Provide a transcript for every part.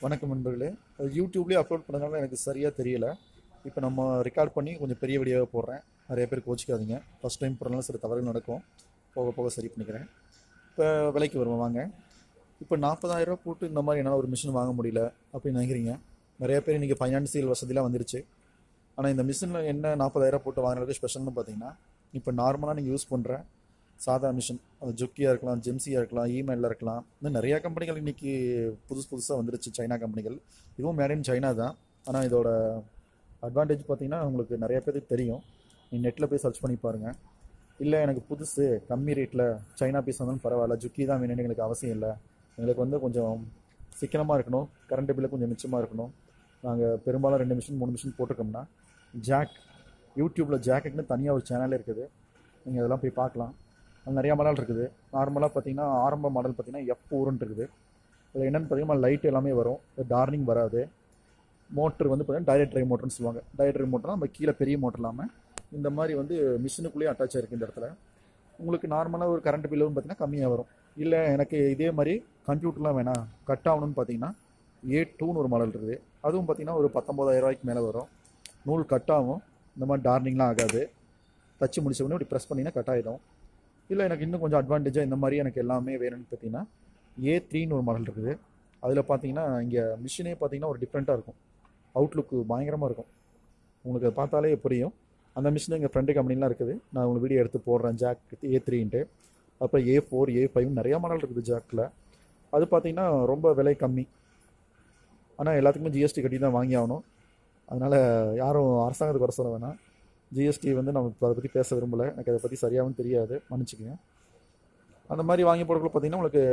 வணக்கம் நண்பர்களே அது யூடியூப்லேயே அப்லோட் பண்ணதுனால எனக்கு சரியாக தெரியல இப்போ நம்ம ரெக்கார்ட் பண்ணி கொஞ்சம் பெரிய வீடியோவாக போடுறேன் நிறைய பேர் கோச்சிக்காதீங்க ஃபஸ்ட் டைம் போடுறதுனால சில தவறுகள் நடக்கும் போக போக சரி பண்ணிக்கிறேன் இப்போ விலைக்கு வருவோம் வாங்க இப்போ நாற்பதாயிரரூவா போட்டு இந்த மாதிரி என்னால் ஒரு மிஷின் வாங்க முடியல அப்படின்னு நினைக்கிறீங்க நிறைய பேர் இன்றைக்கி ஃபைனான்சியல் வசதிலாம் வந்துருச்சு ஆனால் இந்த மிஷினில் என்ன நாற்பதாயிரம் போட்டு வாங்குறதுக்கு ஸ்பெஷல்னு பார்த்தீங்கன்னா இப்போ நார்மலாக நீங்கள் யூஸ் பண்ணுற சாதா மிஷின் அது ஜுக்கியாக இருக்கலாம் ஜெம்சியாக இருக்கலாம் இமெயிலில் இருக்கலாம் இன்னும் நிறையா கம்பெனிகள் இன்றைக்கி புதுசு புதுசாக வந்துருச்சு சைனா கம்பெனிகள் இதுவும் மேட் இன் சைனா தான் ஆனால் இதோட அட்வான்டேஜ் பார்த்தீங்கன்னா உங்களுக்கு நிறைய பேருக்கு தெரியும் நீ நெட்டில் போய் சர்ச் பண்ணி பாருங்கள் இல்லை எனக்கு புதுசு கம்மி ரேட்டில் சைனா பீஸ் வந்தாலும் பரவாயில்ல ஜுக்கி தான் வேணும்னு எங்களுக்கு அவசியம் இல்லை எங்களுக்கு வந்து கொஞ்சம் சிக்கனமாக இருக்கணும் கரண்ட் பில்லு கொஞ்சம் மிச்சமாக இருக்கணும் நாங்கள் பெரும்பாலும் ரெண்டு மிஷின் மூணு மிஷின் போட்டிருக்கோம்னா ஜாக் யூடியூப்பில் ஜாக்குன்னு தனியாக ஒரு சேனல் இருக்குது நீங்கள் அதெல்லாம் போய் பார்க்கலாம் அது நிறையா மாடல் இருக்குது நார்மலாக பார்த்தீங்கன்னா ஆரம்ப மாடல் பார்த்தீங்கன்னா எஃப் ஃபோர்னு இருக்குது இதில் என்னென்னு பார்த்தீங்கன்னா லைட் எல்லாமே வரும் டார்னிங் வராது மோட்ரு வந்து பார்த்தீங்கன்னா டைரக்ட் ட்ரைவ் மோட்டர்னு சொல்லுவாங்க டைரக்ட் ட்ரைவ் மோட்டர்னா நம்ம கீழே பெரிய மோட்டர் இல்லாமல் இந்த மாதிரி வந்து மிஷினுக்குள்ளேயே அட்டாச் ஆயிருக்கு இந்த இடத்துல உங்களுக்கு நார்மலாக ஒரு கரண்ட் பில்லும் பார்த்தீங்கன்னா கம்மியாக வரும் இல்லை எனக்கு இதே மாதிரி கம்ப்யூட்டர்லாம் வேணாம் கட் ஆகணும்னு பார்த்தீங்கன்னா ஏ டூன்னு ஒரு மாடல் இருக்குது அதுவும் பார்த்தீங்கன்னா ஒரு பத்தொம்போதாயிரம் ரூபாய்க்கு மேலே வரும் நூல் கட் ஆகும் இந்த மாதிரி டார்னிங்லாம் ஆகாது தச்சு முடிச்ச உடனே இப்படி ப்ரெஸ் பண்ணிங்கன்னா கட் ஆகிடும் இல்லை எனக்கு இன்னும் கொஞ்சம் அட்வான்டேஜாக இந்த மாதிரி எனக்கு எல்லாமே வேணும்னு பார்த்தீங்கன்னா ஏ த்ரீன்னு ஒரு மாடல் இருக்குது அதில் பார்த்தீங்கன்னா இங்கே மிஷினே பார்த்தீங்கன்னா ஒரு டிஃப்ரெண்ட்டாக இருக்கும் அவுட்லுக்கு பயங்கரமாக இருக்கும் உங்களுக்கு அதை பார்த்தாலே புரியும் அந்த மிஷின் எங்கள் ஃப்ரெண்டு கம்பெனிலாம் இருக்குது நான் உங்களுக்கு வீடியோ எடுத்து போடுறேன் ஜாக் ஏ த்ரீன்ட்டு அப்புறம் ஏ ஃபோர் ஏ ஃபைவ் நிறையா மாடல் இருக்குது ஜாக்கில் அது பார்த்தீங்கன்னா ரொம்ப விலை கம்மி ஆனால் எல்லாத்துக்குமே ஜிஎஸ்டி கட்டி தான் வாங்கி ஆகணும் அதனால் யாரும் அரசாங்கத்துக்கு வர சொல்ல வேணாம் ஜிஎஸ்டி வந்து நம்ம இப்போ அதை பற்றி பேச விரும்பலை எனக்கு அதை பற்றி சரியாகவும் தெரியாது மன்னிச்சுக்கங்க அந்த மாதிரி வாங்கி போடக்குள்ள பார்த்தீங்கன்னா உங்களுக்கு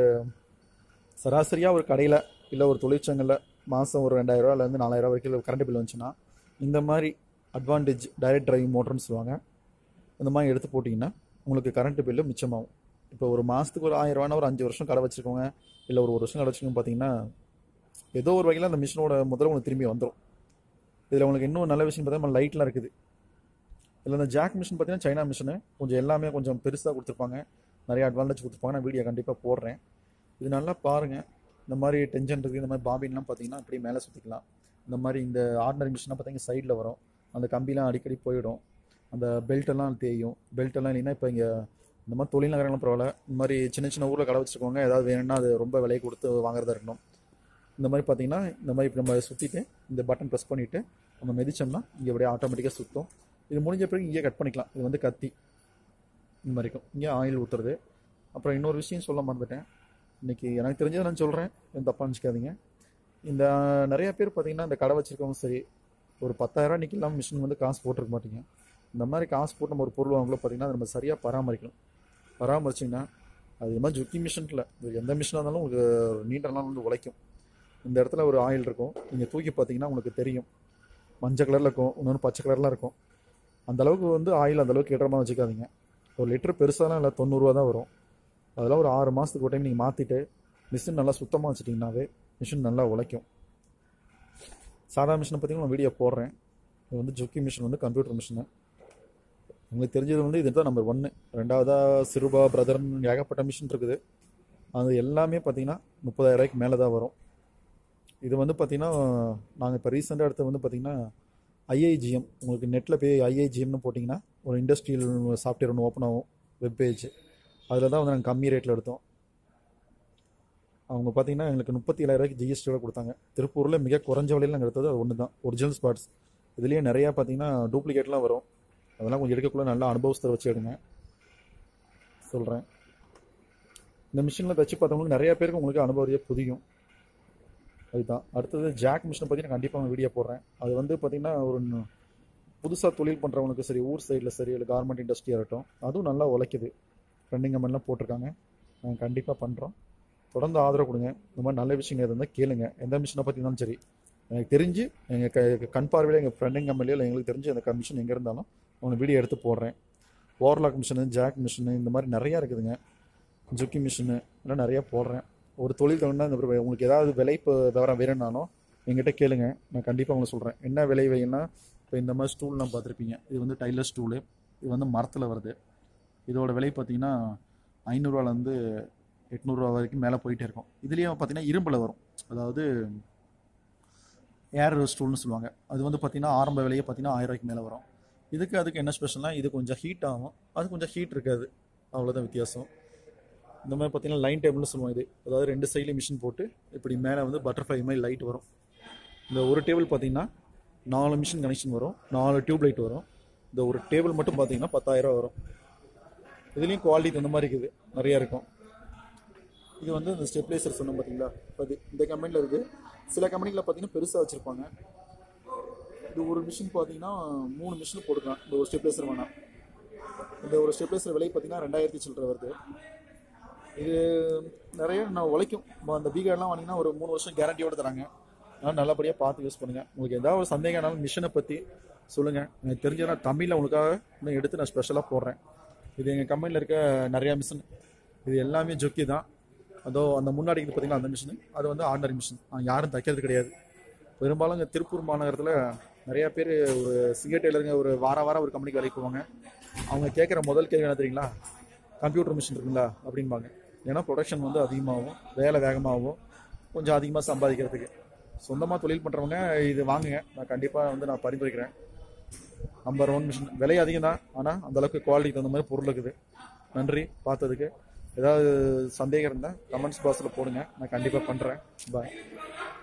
சராசரியாக ஒரு கடையில் இல்லை ஒரு தொழிற்சங்கத்தில் மாதம் ஒரு ரெண்டாயிரரூவாலேருந்து நாலாயிரரூவா வரைக்கும் கரண்ட் பில் வந்துச்சுன்னா இந்த மாதிரி அட்வான்டேஜ் டைரக்ட் டிரைவிங் மோட்டர்னு சொல்லுவாங்க இந்த மாதிரி எடுத்து போட்டிங்கன்னா உங்களுக்கு கரண்ட் பில்லு மிச்சமாகும் இப்போ ஒரு மாதத்துக்கு ஒரு ஆயிரம் ரூபானா ஒரு அஞ்சு வருஷம் கடை வச்சுருக்கோங்க இல்லை ஒரு ஒரு வருஷம் கடை வச்சுக்கோங்க பார்த்தீங்கன்னா ஏதோ ஒரு வகையில் அந்த மிஷினோட முதல்ல உங்களுக்கு திரும்பி வந்துடும் இதில் உங்களுக்கு இன்னும் நல்ல விஷயம் பார்த்தீங்கன்னா லைட்லாம் இருக்குது இதில் இந்த ஜாக் மிஷின் பார்த்தீங்கன்னா சைனா மிஷினு கொஞ்சம் எல்லாமே கொஞ்சம் பெருசாக கொடுத்துருப்பாங்க நிறைய அட்வான்டேஜ் கொடுத்துருப்பாங்க நான் வீடியோ கண்டிப்பாக போடுறேன் இது நல்லா பாருங்கள் இந்த மாதிரி டென்ஷன் இருக்குது இந்த மாதிரி பாபின்லாம் பார்த்தீங்கன்னா அப்படியே மேலே சுற்றிக்கலாம் இந்த மாதிரி இந்த ஆர்டினரி மிஷினாக பார்த்தீங்கன்னா சைடில் வரும் அந்த கம்பிலாம் அடிக்கடி போயிடும் அந்த பெல்ட்டெல்லாம் தேயும் பெல்ட்டெல்லாம் இல்லைன்னா இப்போ இங்கே இந்த மாதிரி தொழில் நகரங்களும் பரவாயில்ல இந்த மாதிரி சின்ன சின்ன ஊரில் கடை வச்சுருக்கவங்க ஏதாவது வேணும்னா அது ரொம்ப விலை கொடுத்து வாங்குறதா இருக்கணும் இந்த மாதிரி பார்த்தீங்கன்னா இந்த மாதிரி இப்போ நம்ம சுற்றிட்டு இந்த பட்டன் ப்ரெஸ் பண்ணிவிட்டு நம்ம மிதிச்சோம்னா இங்கே அப்படியே ஆட்டோமேட்டிக்காக சுற்றும் இது முடிஞ்ச பிறகு இங்கே கட் பண்ணிக்கலாம் இது வந்து கத்தி இந்த மாதிரி இருக்கும் இங்கே ஆயில் ஊற்றுறது அப்புறம் இன்னொரு விஷயம் சொல்ல மறந்துட்டேன் இன்றைக்கி எனக்கு தெரிஞ்சதை நான் சொல்கிறேன் எதுவும் தப்பாக நினச்சிக்காதீங்க இந்த நிறைய பேர் பார்த்தீங்கன்னா இந்த கடை வச்சுருக்கவங்க சரி ஒரு பத்தாயிரரூவா இன்றைக்கி இல்லாமல் மிஷின் வந்து காசு போட்டிருக்க மாட்டீங்க இந்த மாதிரி காசு போட்டு நம்ம ஒரு பொருள் வாங்கல பார்த்தீங்கன்னா அதை நம்ம சரியாக பராமரிக்கணும் பராமரிச்சிங்கன்னா அது இது மாதிரி ஜுக்கி மிஷின் இல்லை இது எந்த மிஷினாக இருந்தாலும் உங்களுக்கு ஒரு நீண்ட நாள் வந்து உழைக்கும் இந்த இடத்துல ஒரு ஆயில் இருக்கும் நீங்கள் தூக்கி பார்த்தீங்கன்னா உங்களுக்கு தெரியும் மஞ்சள் கலரில் இருக்கும் இன்னொன்று பச்சை கலரில் இருக்கும் அந்த அளவுக்கு வந்து ஆயில் அந்த அளவுக்கு இடமா வச்சுக்காதீங்க ஒரு லிட்டர் பெருசாலாம் இல்லை தொண்ணூறுரூவா தான் வரும் அதெல்லாம் ஒரு ஆறு மாதத்துக்கு ஒரு டைம் நீங்கள் மாற்றிட்டு மிஷின் நல்லா சுத்தமாக வச்சுட்டிங்கனாவே மிஷின் நல்லா உழைக்கும் சாதா மிஷினை பற்றி நான் வீடியோ போடுறேன் இது வந்து ஜுக்கி மிஷின் வந்து கம்ப்யூட்டர் மிஷினு உங்களுக்கு தெரிஞ்சது வந்து இது தான் நம்பர் ஒன்று ரெண்டாவதாக சிறுபா பிரதர்னு ஏகப்பட்ட மிஷின் இருக்குது அது எல்லாமே பார்த்தீங்கன்னா முப்பதாயிரம் ரூபாய்க்கு மேலே தான் வரும் இது வந்து பார்த்தீங்கன்னா நாங்கள் இப்போ ரீசெண்டாக எடுத்து வந்து பார்த்தீங்கன்னா ஐஐஜிஎம் உங்களுக்கு நெட்டில் போய் ஐஐஜிஎம்னு போட்டிங்கன்னா ஒரு இண்டஸ்ட்ரியல் சாஃப்ட்வேர் ஒன்று ஓப்பன் ஆகும் வெப் பேஜ் அதில் தான் வந்து நாங்கள் கம்மி ரேட்டில் எடுத்தோம் அவங்க பார்த்தீங்கன்னா எங்களுக்கு முப்பத்தி ஏழாயிரூவாய்க்கு ஜிஎஸ்டியோட கொடுத்தாங்க திருப்பூரில் மிக குறைஞ்ச விலையில் நாங்கள் எடுத்தது அது ஒன்று தான் ஒரிஜினல் ஸ்பாட்ஸ் இதுலேயே நிறையா பார்த்தீங்கன்னா டூப்ளிகேட்லாம் வரும் அதெல்லாம் கொஞ்சம் எடுக்கக்குள்ள நல்ல அனுபவத்தை வச்சு எடுங்க சொல்கிறேன் இந்த மிஷினில் தச்சு பார்த்தவங்களுக்கு நிறைய பேருக்கு உங்களுக்கு அனுபவம் புரியும் அதுதான் அடுத்தது ஜாக் மிஷினை பற்றி நான் கண்டிப்பாக வீடியோ போடுறேன் அது வந்து பார்த்திங்கன்னா ஒரு புதுசாக தொழில் பண்ணுறவங்களுக்கு சரி ஊர் சைடில் சரி இல்லை கார்மெண்ட் இண்டஸ்ட்ரியாக இருக்கட்டும் அதுவும் நல்லா உழைக்குது ஃப்ரெண்டிங் கமெண்ட்லாம் போட்டிருக்காங்க நாங்கள் கண்டிப்பாக பண்ணுறோம் தொடர்ந்து ஆதரவு கொடுங்க இந்த மாதிரி நல்ல விஷயங்கள் இருந்தால் கேளுங்க எந்த மிஷினை பற்றி இருந்தாலும் சரி எனக்கு தெரிஞ்சு எங்கள் க கண் பார்வையில் எங்கள் ஃப்ரெண்டிங் கம்பெனியில் இல்லை எங்களுக்கு தெரிஞ்சு அந்த மிஷின் எங்கே இருந்தாலும் உங்களுக்கு வீடியோ எடுத்து போடுறேன் ஓவர்லாக் மிஷினு ஜாக் மிஷினு இந்த மாதிரி நிறையா இருக்குதுங்க ஜுக்கி மிஷினு இதெல்லாம் நிறையா போடுறேன் ஒரு தொழில் தகுந்தா இந்த மாதிரி உங்களுக்கு ஏதாவது விலை இப்போ விவரம் வேணும்னாலும் எங்கிட்ட கேளுங்க நான் கண்டிப்பாக உங்களுக்கு சொல்கிறேன் என்ன விலை வைன்னா இப்போ இந்த மாதிரி ஸ்டூல்லாம் பார்த்துருப்பீங்க இது வந்து டைலர் ஸ்டூலு இது வந்து மரத்தில் வருது இதோட விலை பார்த்தீங்கன்னா ஐநூறுரூவாலேருந்து எட்நூறுரூவா வரைக்கும் மேலே போயிட்டே இருக்கும் இதுலேயும் பார்த்தீங்கன்னா இரும்பில் வரும் அதாவது ஏர் ஸ்டூல்னு சொல்லுவாங்க அது வந்து பார்த்தீங்கன்னா ஆரம்ப விலையே பார்த்தீங்கன்னா ஆயிரம் ரூபாய்க்கு மேலே வரும் இதுக்கு அதுக்கு என்ன ஸ்பெஷல்னா இது கொஞ்சம் ஹீட் ஆகும் அது கொஞ்சம் ஹீட் இருக்காது அவ்வளோதான் வித்தியாசம் இந்த மாதிரி பார்த்தீங்கன்னா லைன் டேபிள்னு சொல்லுவோம் இது அதாவது ரெண்டு சைட்லேயும் மிஷின் போட்டு இப்படி மேலே வந்து பட்டர்ஃப்ளை மாதிரி லைட் வரும் இந்த ஒரு டேபிள் பார்த்தீங்கன்னா நாலு மிஷின் கனெக்ஷன் வரும் நாலு டியூப் லைட் வரும் இந்த ஒரு டேபிள் மட்டும் பார்த்தீங்கன்னா பத்தாயிரம் வரும் இதுலேயும் குவாலிட்டி தகுந்த மாதிரி இருக்குது நிறையா இருக்கும் இது வந்து இந்த ஸ்டெப்லைசர் சொன்னோம் பார்த்தீங்களா இப்போ இது இந்த கம்பெனியில் இருக்குது சில கம்பெனியில் பார்த்தீங்கன்னா பெருசாக வச்சுருப்பாங்க இது ஒரு மிஷின் பார்த்தீங்கன்னா மூணு மிஷின் போட்டுக்கலாம் இந்த ஒரு ஸ்டெப்லைசர் வேணாம் இந்த ஒரு ஸ்டெப்லைசர் விலை பார்த்தீங்கன்னா ரெண்டாயிரத்தி சில்லற வருது இது நிறைய நான் உழைக்கும் இப்போ அந்த பீகார்லாம் வாங்கினீங்கன்னா ஒரு மூணு வருஷம் கேரண்டியோட தராங்க அதனால் நல்லபடியாக பார்த்து யூஸ் பண்ணுங்கள் உங்களுக்கு ஏதாவது ஒரு சந்தேகம்னாலும் மிஷினை பற்றி சொல்லுங்கள் எனக்கு தெரிஞ்ச நான் தமிழில் உங்களுக்காக இன்னும் எடுத்து நான் ஸ்பெஷலாக போடுறேன் இது எங்கள் கம்பெனியில் இருக்க நிறையா மிஷின் இது எல்லாமே ஜொக்கி தான் அதோ அந்த முன்னாடி இருக்குது பார்த்தீங்களா அந்த மிஷின் அது வந்து ஆர்டினரி மிஷின் யாரும் தைக்கிறது கிடையாது பெரும்பாலும் இங்கே திருப்பூர் மாநகரத்தில் நிறைய பேர் ஒரு சிங்கர் டெய்லருங்க ஒரு வார வாரம் ஒரு கம்பெனிக்கு வேலைக்கு போவாங்க அவங்க கேட்குற முதல் கேள்வி என்ன தெரியுங்களா கம்ப்யூட்டர் மிஷின் இருக்குங்களா அப்படின்பாங்க ஏன்னா ப்ரொடக்ஷன் வந்து அதிகமாகும் வேலை வேகமாகும் கொஞ்சம் அதிகமாக சம்பாதிக்கிறதுக்கு சொந்தமாக தொழில் பண்ணுறவங்க இது வாங்குங்க நான் கண்டிப்பாக வந்து நான் பரிந்துரைக்கிறேன் நம்பர் ஒன் மிஷின் விலை அதிகம் தான் ஆனால் அந்தளவுக்கு குவாலிட்டிக்கு தகுந்த மாதிரி பொருள் இருக்குது நன்றி பார்த்ததுக்கு ஏதாவது சந்தேகம் இருந்தால் கமெண்ட்ஸ் பாக்ஸில் போடுங்க நான் கண்டிப்பாக பண்ணுறேன் பாய்